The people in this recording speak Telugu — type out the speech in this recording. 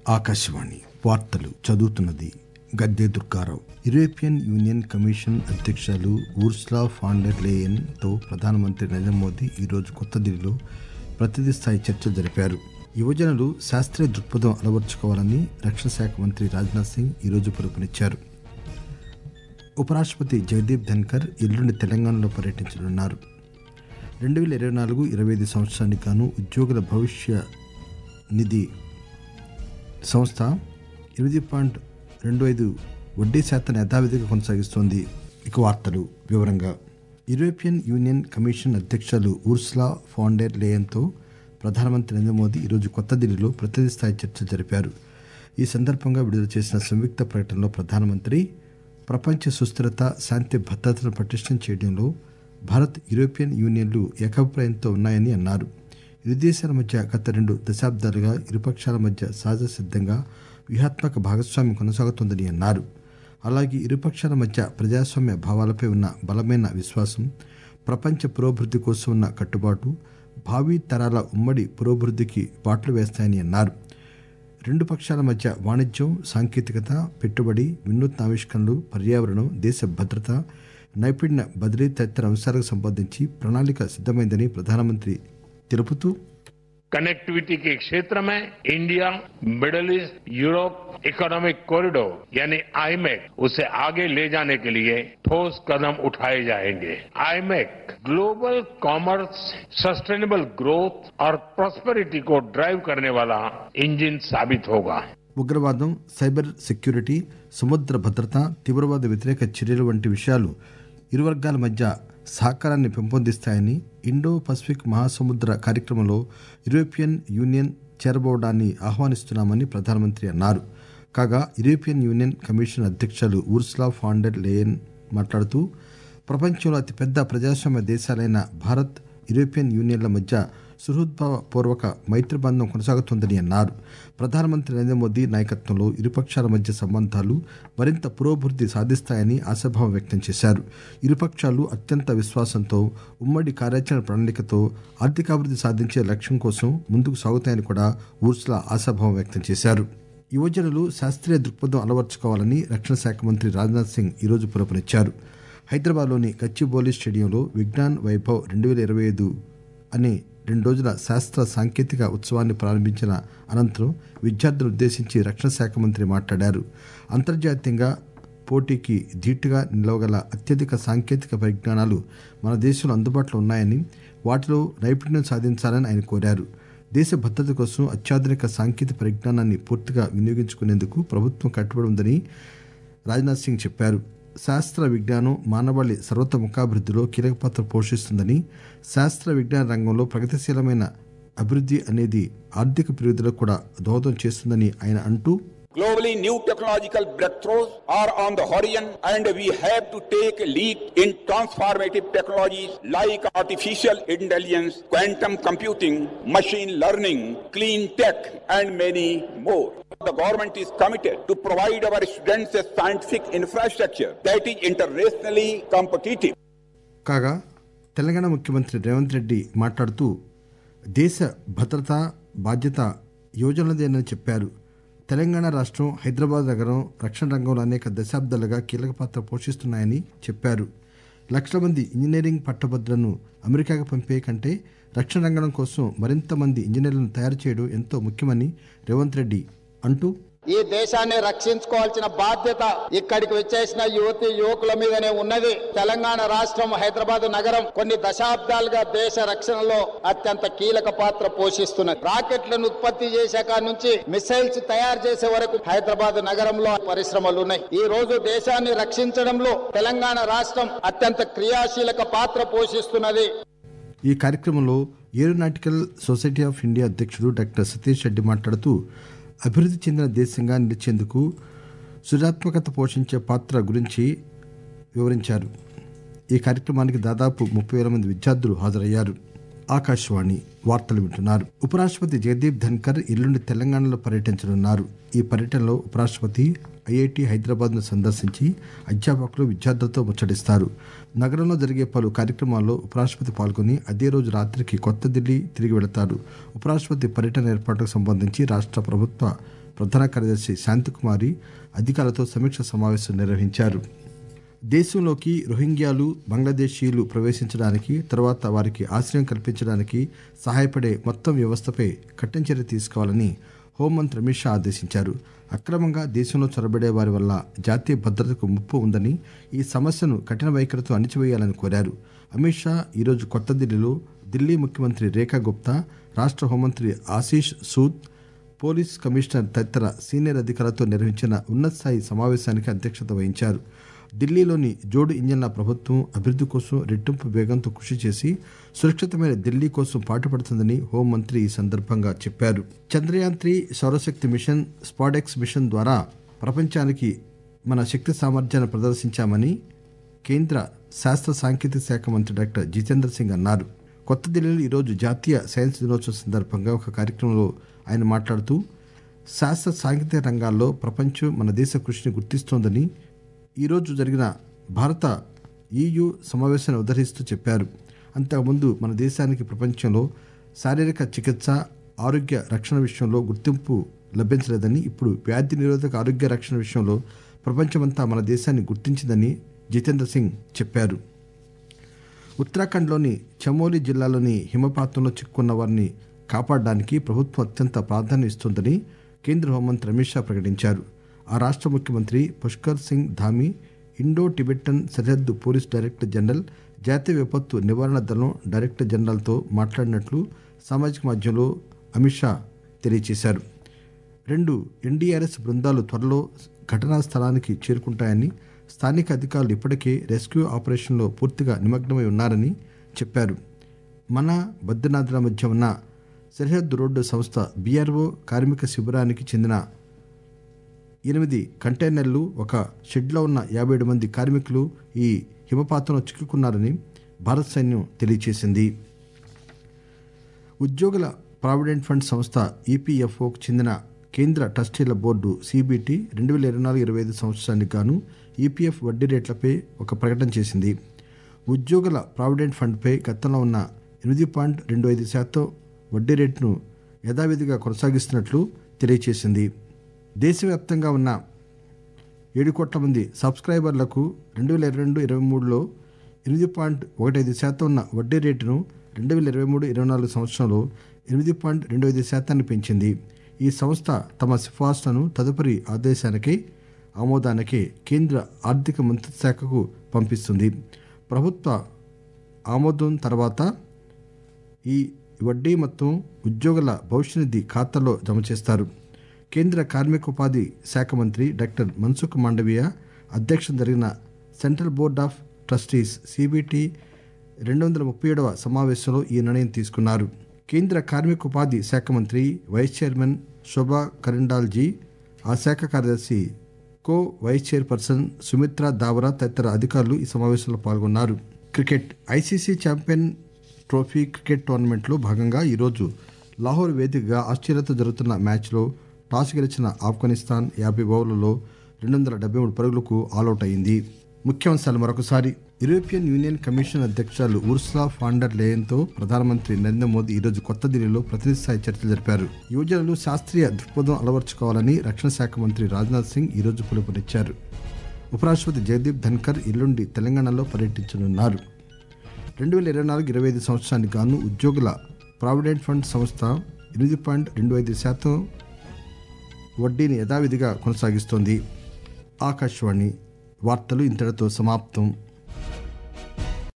ఆకాశవాణి వార్తలు చదువుతున్నది Gadde Durgarao European union commission అధ్యక్షులు ఊర్సులా ఫాండర్ లేయన్ తో ప్రధానమంత్రి నరేంద్ర మోదీ ఈరోజు కొత్త ఢిల్లీలో ప్రతినిధి స్థాయి చర్చలు జరిపారు యువజనులు శాస్త్రీయ దృక్పథం అలవర్చుకోవాలని రక్షణ శాఖ మంత్రి రాజ్నాథ్ సింగ్ ఈరోజు పిలుపునిచ్చారు ఉపరాష్ట్రపతి జగదీప్ ధన్కర్ ఎల్లుండి తెలంగాణలో పర్యటించనున్నారు రెండు వేల ఇరవై నాలుగు ఇరవై ఐదు సంవత్సరానికి గాను ఉద్యోగుల భవిష్య నిధి సంస్థ ఎనిమిది పాయింట్ రెండు ఐదు వడ్డీ శాతాన్ని యథావిధిగా కొనసాగిస్తోంది ఇక వార్తలు వివరంగా యూరోపియన్ యూనియన్ కమిషన్ అధ్యక్షులు ఊర్సులా ఫాండెర్ లేయన్తో ప్రధానమంత్రి నరేంద్ర మోదీ ఈరోజు కొత్త ఢిల్లీలో ప్రతినిధి స్థాయి చర్చలు జరిపారు ఈ సందర్భంగా విడుదల చేసిన సంయుక్త ప్రకటనలో ప్రధానమంత్రి ప్రపంచ సుస్థిరత శాంతి భద్రతను పటిష్టం చేయడంలో భారత్ యూరోపియన్ యూనియన్లు ఏకాభిప్రాయంతో ఉన్నాయని అన్నారు ఇరు దేశాల మధ్య గత రెండు దశాబ్దాలుగా ఇరుపక్షాల మధ్య సహజ సిద్ధంగా వ్యూహాత్మక భాగస్వామ్యం కొనసాగుతోందని అన్నారు అలాగే ఇరుపక్షాల మధ్య ప్రజాస్వామ్య భావాలపై ఉన్న బలమైన విశ్వాసం ప్రపంచ పురోభివృద్ధి కోసం ఉన్న కట్టుబాటు భావి తరాల ఉమ్మడి పురోభివృద్ధికి బాటలు వేస్తాయని అన్నారు రెండు పక్షాల మధ్య వాణిజ్యం సాంకేతికత పెట్టుబడి వినూత్న ఆవిష్కరణలు పర్యావరణం దేశ భద్రత నైపుణ్య బదిలీ తదితర అంశాలకు సంబంధించి ప్రణాళిక సిద్దమైందని ప్రధానమంత్రి తెలుపుతూ कनेक्टिविटी के क्षेत्र में India middle east Europe economic corridor यानी आईमेक उसे आगे ले जाने के लिए ठोस कदम उठाए जाएंगे IMEC global commerce sustainable growth और प्रॉस्पेरिटी को ड्राइव करने वाला इंजन साबित होगा ఉగ్రవాదం సైబర్ సెక్యూరిటీ సముద్ర భద్రత తీవ్రవాద వ్యతిరేక చర్యలు వంటి విషయాలు ఇరు వర్గాల మధ్య సహకారాన్ని పెంపొందిస్తాయని ఇండో పసిఫిక్ మహాసముద్ర కార్యక్రమంలో యూరోపియన్ యూనియన్ చేరబోవడాన్ని ఆహ్వానిస్తున్నామని ప్రధానమంత్రి అన్నారు కాగా యూరోపియన్ యూనియన్ కమిషన్ అధ్యక్షులు ఊర్సులా ఫాండర్ లేయన్ మాట్లాడుతూ ప్రపంచంలో అతిపెద్ద ప్రజాస్వామ్య దేశాలైన భారత్ యూరోపియన్ యూనియన్ల మధ్య సుహృద్భావ పూర్వక మైత్రి బంధం కొనసాగుతోందని అన్నారు ప్రధానమంత్రి నరేంద్ర మోదీ నాయకత్వంలో ఇరుపక్షాల మధ్య సంబంధాలు మరింత పురోభివృద్ధి సాధిస్తాయని ఆశాభావం వ్యక్తం చేశారు ఇరుపక్షాలు అత్యంత విశ్వాసంతో ఉమ్మడి కార్యాచరణ ప్రణాళికతో ఆర్థికాభివృద్ధి సాధించే లక్ష్యం కోసం ముందుకు సాగుతాయని కూడా ఊర్సులా ఆశాభావం వ్యక్తం చేశారు యువజనులు శాస్త్రీయ దృక్పథం అలవర్చుకోవాలని రక్షణ శాఖ మంత్రి రాజ్నాథ్ సింగ్ ఈరోజు పిలుపునిచ్చారు హైదరాబాద్లోని గచ్చిబౌలి స్టేడియంలో విజ్ఞాన్ వైభవ్ రెండు వేల ఇరవై ఐదు అనే రెండు రోజుల శాస్త్ర సాంకేతిక ఉత్సవాన్ని ప్రారంభించిన అనంతరం విద్యార్థులను ఉద్దేశించి రక్షణ శాఖ మంత్రి మాట్లాడారు అంతర్జాతీయంగా పోటీకి ధీటుగా నిలవగల అత్యధిక సాంకేతిక పరిజ్ఞానాలు మన దేశంలో అందుబాటులో ఉన్నాయని వాటిలో నైపుణ్యం సాధించాలని ఆయన కోరారు దేశ భద్రత కోసం అత్యాధునిక సాంకేతిక పరిజ్ఞానాన్ని పూర్తిగా వినియోగించుకునేందుకు ప్రభుత్వం కట్టుబడి ఉందని రాజ్నాథ్ సింగ్ చెప్పారు శాస్త్ర విజ్ఞానం మానవాళి సర్వతముఖాభివృద్ధిలో కీలక పాత్ర పోషిస్తుందని శాస్త్ర విజ్ఞాన రంగంలో ప్రగతిశీలమైన అభివృద్ధి అనేది ఆర్థిక పెరుగుదలకు కూడా దోహదం చేస్తుందని ఆయన అంటూ Globally, new technological breakthroughs are on the horizon, and we have to take a lead in transformative technologies like artificial intelligence, quantum computing, machine learning, clean tech, and many more. The government is committed to provide our students a scientific infrastructure that is internationally competitive. కాగా తెలంగాణ ముఖ్యమంత్రి రేవంత్ రెడ్డి మాట్లాడుతూ దేశ భద్రత బాధ్యత యువజనులదేనని చెప్పారు తెలంగాణ రాష్ట్రం హైదరాబాద్ నగరం రక్షణ రంగంలో అనేక దశాబ్దాలుగా కీలక పాత్ర పోషిస్తున్నాయని చెప్పారు లక్షల మంది ఇంజనీరింగ్ పట్టభద్రులను అమెరికాకు పంపే కంటే రక్షణ రంగం కోసం మరింత మంది ఇంజనీర్లను తయారు చేయడం ఎంతో ముఖ్యమని రేవంత్ రెడ్డి అంటూ ఈ దేశాన్ని రక్షించుకోవాల్సిన బాధ్యత ఇక్కడికి వచ్చేసిన యువతి యువకుల మీదనే ఉన్నది తెలంగాణ రాష్ట్రం హైదరాబాద్ నగరం కొన్ని దశాబ్దాలుగా దేశ రక్షణలో అత్యంత కీలక పాత్ర పోషిస్తున్నది రాకెట్లను ఉత్పత్తి చేసే కాడ నుంచి మిసైల్స్ తయారు చేసే వరకు హైదరాబాద్ నగరంలో పరిశ్రమలు ఉన్నాయి ఈ రోజు దేశాన్ని రక్షించడంలో తెలంగాణ రాష్ట్రం అత్యంత క్రియాశీలక పాత్ర పోషిస్తున్నది ఈ కార్యక్రమంలో ఏరోనాటికల్ సొసైటీ ఆఫ్ ఇండియా అధ్యక్షుడు డాక్టర్ సతీష్ రెడ్డి మాట్లాడుతూ అభివృద్ధి చెందిన దేశంగా నిలిచేందుకు సృజనాత్మకత పోషించే పాత్ర గురించి వివరించారు ఈ కార్యక్రమానికి దాదాపు ముప్పై వేల మంది విద్యార్థులు హాజరయ్యారు ఆకాశవాణి వార్తలు వింటున్నారు ఉపరాష్ట్రపతి జగదీప్ ధన్కర్ ఎల్లుండి తెలంగాణలో పర్యటించనున్నారు ఈ పర్యటనలో ఉపరాష్ట్రపతి ఐఐటి హైదరాబాద్ ను సందర్శించి అధ్యాపకులు విద్యార్థులతో ముచ్చటిస్తారు నగరంలో జరిగే పలు కార్యక్రమాల్లో ఉపరాష్ట్రపతి పాల్గొని అదే రోజు రాత్రికి కొత్త ఢిల్లీ తిరిగి వెళతారు ఉపరాష్ట్రపతి పర్యటన ఏర్పాట్లకు సంబంధించి రాష్ట్ర ప్రభుత్వ ప్రధాన కార్యదర్శి శాంతికుమారి అధికారులతో సమీక్ష సమావేశం నిర్వహించారు దేశంలోకి రోహింగ్యాలు బంగ్లాదేశీయులు ప్రవేశించడానికి తర్వాత వారికి ఆశ్రయం కల్పించడానికి సహాయపడే మొత్తం వ్యవస్థపై కఠిన చర్య తీసుకోవాలని హోంమంత్రి అమిత్ షా ఆదేశించారు అక్రమంగా దేశంలో చొరబడే వారి వల్ల జాతీయ భద్రతకు ముప్పు ఉందని ఈ సమస్యను కఠిన వైఖరితో అణిచివేయాలని కోరారు అమిత్ షా ఈరోజు కొత్త ఢిల్లీలో ఢిల్లీ ముఖ్యమంత్రి రేఖా గుప్తా రాష్ట్ర హోంమంత్రి ఆశీష్ సూద్ పోలీస్ కమిషనర్ తదితర సీనియర్ అధికారులతో నిర్వహించిన ఉన్నతస్థాయి సమావేశానికి అధ్యక్షత వహించారు ఢిల్లీలోని జోడు ఇంజన్ల ప్రభుత్వం అభివృద్ధి కోసం రెట్టింపు వేగంతో కృషి చేసి సురక్షితమైన ఢిల్లీ కోసం పాటుపడుతుందని హోంమంత్రి ఈ సందర్భంగా చెప్పారు చంద్రయాన్ త్రీ సౌరశక్తి మిషన్ స్పాడెక్స్ మిషన్ ద్వారా ప్రపంచానికి మన శక్తి సామర్థ్యాన్ని ప్రదర్శించామని కేంద్ర శాస్త్ర సాంకేతిక శాఖ మంత్రి డాక్టర్ జితేంద్ర సింగ్ అన్నారు కొత్త ఢిల్లీలో ఈరోజు జాతీయ సైన్స్ దినోత్సవం సందర్భంగా ఒక కార్యక్రమంలో ఆయన మాట్లాడుతూ శాస్త్ర సాంకేతిక రంగాల్లో ప్రపంచం మన దేశ కృషిని గుర్తిస్తోందని ఈరోజు జరిగిన భారత ఈయు సమావేశాన్ని ఉదహరిస్తూ చెప్పారు అంతకుముందు మన దేశానికి ప్రపంచంలో శారీరక చికిత్స ఆరోగ్య రక్షణ విషయంలో గుర్తింపు లభించలేదని ఇప్పుడు వ్యాధి నిరోధక ఆరోగ్య రక్షణ విషయంలో ప్రపంచమంతా మన దేశాన్ని గుర్తించిందని జితేంద్ర సింగ్ చెప్పారు ఉత్తరాఖండ్లోని చమోలి జిల్లాలోని హిమపాతంలో చిక్కున్న వారిని కాపాడడానికి ప్రభుత్వం అత్యంత ప్రాధాన్యం ఇస్తోందని కేంద్ర హోంమంత్రి అమిత్ షా ప్రకటించారు ఆ రాష్ట్ర ముఖ్యమంత్రి పుష్కర్ సింగ్ ధామి ఇండో టిబెటన్ సరిహద్దు పోలీస్ డైరెక్టర్ జనరల్ జాతీయ విపత్తు నివారణ దళం డైరెక్టర్ జనరల్తో మాట్లాడినట్లు సామాజిక మాధ్యమంలో అమిత్ షా తెలియజేశారు రెండు ఎన్డీఆర్ఎస్ బృందాలు త్వరలో ఘటనా స్థలానికి చేరుకుంటాయని స్థానిక అధికారులు ఇప్పటికే రెస్క్యూ ఆపరేషన్లో పూర్తిగా నిమగ్నమై ఉన్నారని చెప్పారు మన బద్రీనాథ్ల మధ్య ఉన్న సరిహద్దు రోడ్డు సంస్థ బీఆర్ఓ కార్మిక శిబిరానికి చెందిన ఎనిమిది కంటైనర్లు ఒక షెడ్లో ఉన్న యాభై ఏడు మంది కార్మికులు ఈ హిమపాతంలో చిక్కుకున్నారని భారత సైన్యం తెలియజేసింది ఉద్యోగుల ప్రావిడెంట్ ఫండ్ సంస్థ ఈపీఎఫ్ఓకు చెందిన కేంద్ర ట్రస్టీల బోర్డు సిబిటి రెండు వేల ఇరవై నాలుగు ఇరవై ఐదు సంవత్సరానికి గాను ఈపీఎఫ్ వడ్డీ రేట్లపై ఒక ప్రకటన చేసింది ఉద్యోగుల ప్రావిడెంట్ ఫండ్పై గతంలో ఉన్న ఎనిమిది పాయింట్ రెండు ఐదు శాతం వడ్డీ రేటును యథావిధిగా కొనసాగిస్తున్నట్లు తెలియజేసింది దేశవ్యాప్తంగా ఉన్న ఏడు కోట్ల మంది సబ్స్క్రైబర్లకు రెండు వేల ఇరవై రెండు ఇరవై మూడులో ఎనిమిది పాయింట్ ఒకటి ఐదు శాతం ఉన్న వడ్డీ రేటును రెండు వేల ఇరవై మూడు ఇరవై నాలుగు సంవత్సరంలో ఎనిమిది పాయింట్ రెండు ఐదు శాతాన్ని పెంచింది ఈ సంస్థ తమ సిఫార్సులను తదుపరి ఆదేశానికై ఆమోదానికే కేంద్ర ఆర్థిక మంత్రిత్వ శాఖకు పంపిస్తుంది ప్రభుత్వ ఆమోదం తర్వాత ఈ వడ్డీ మొత్తం ఉద్యోగుల భవిష్య నిధి ఖాతాలో జమ చేస్తారు కేంద్ర కార్మిక ఉపాధి శాఖ మంత్రి డాక్టర్ మన్సుఖ్ మాండవీయ అధ్యక్షత జరిగిన central board of trustees CBT రెండు వందల ముప్పై ఏడవ సమావేశంలో ఈ నిర్ణయం తీసుకున్నారు కేంద్ర కార్మిక ఉపాధి శాఖ మంత్రి వైస్ చైర్మన్ శోభా కరిండాల్జీ ఆ శాఖ కార్యదర్శి co vice chairperson Sumitra Dawra తదితర అధికారులు ఈ సమావేశంలో పాల్గొన్నారు cricket ICC champion trophy cricket టోర్నమెంట్లో భాగంగా ఈరోజు లాహోర్ వేదికగా ఆస్ట్రేలియాతో జరుగుతున్న మ్యాచ్లో టాస్ గెలిచిన ఆఫ్ఘనిస్తాన్ యాభై ఓవర్లలో రెండు వందల డెబ్బై మూడు పరుగులకు ఆలౌట్ అయింది ముఖ్యాంశాలు మరొకసారి యూరోపియన్ యూనియన్ కమిషన్ అధ్యక్షురాలు ఉర్సులా ఫాండర్ లేయన్తో ప్రధానమంత్రి నరేంద్ర మోదీ ఈరోజు కొత్త ఢిల్లీలో ప్రతినిధి స్థాయి చర్చలు జరిపారు యువజనులు శాస్త్రీయ దృక్పథం అలవర్చుకోవాలని రక్షణ శాఖ మంత్రి రాజ్నాథ్ సింగ్ ఈరోజు పిలుపునిచ్చారు ఉపరాష్ట్రపతి జగదీప్ ధన్కర్ ఎల్లుండి తెలంగాణలో పర్యటించనున్నారు రెండు వేల ఇరవై నాలుగు ఇరవై ఐదు సంవత్సరానికి గాను ఉద్యోగుల ప్రావిడెంట్ ఫండ్ సంస్థ ఎనిమిది పాయింట్ రెండు ఐదు శాతం వడ్డీని యథావిధిగా కొనసాగిస్తోంది ఆకాశవాణి వార్తలు ఇంతటితో సమాప్తం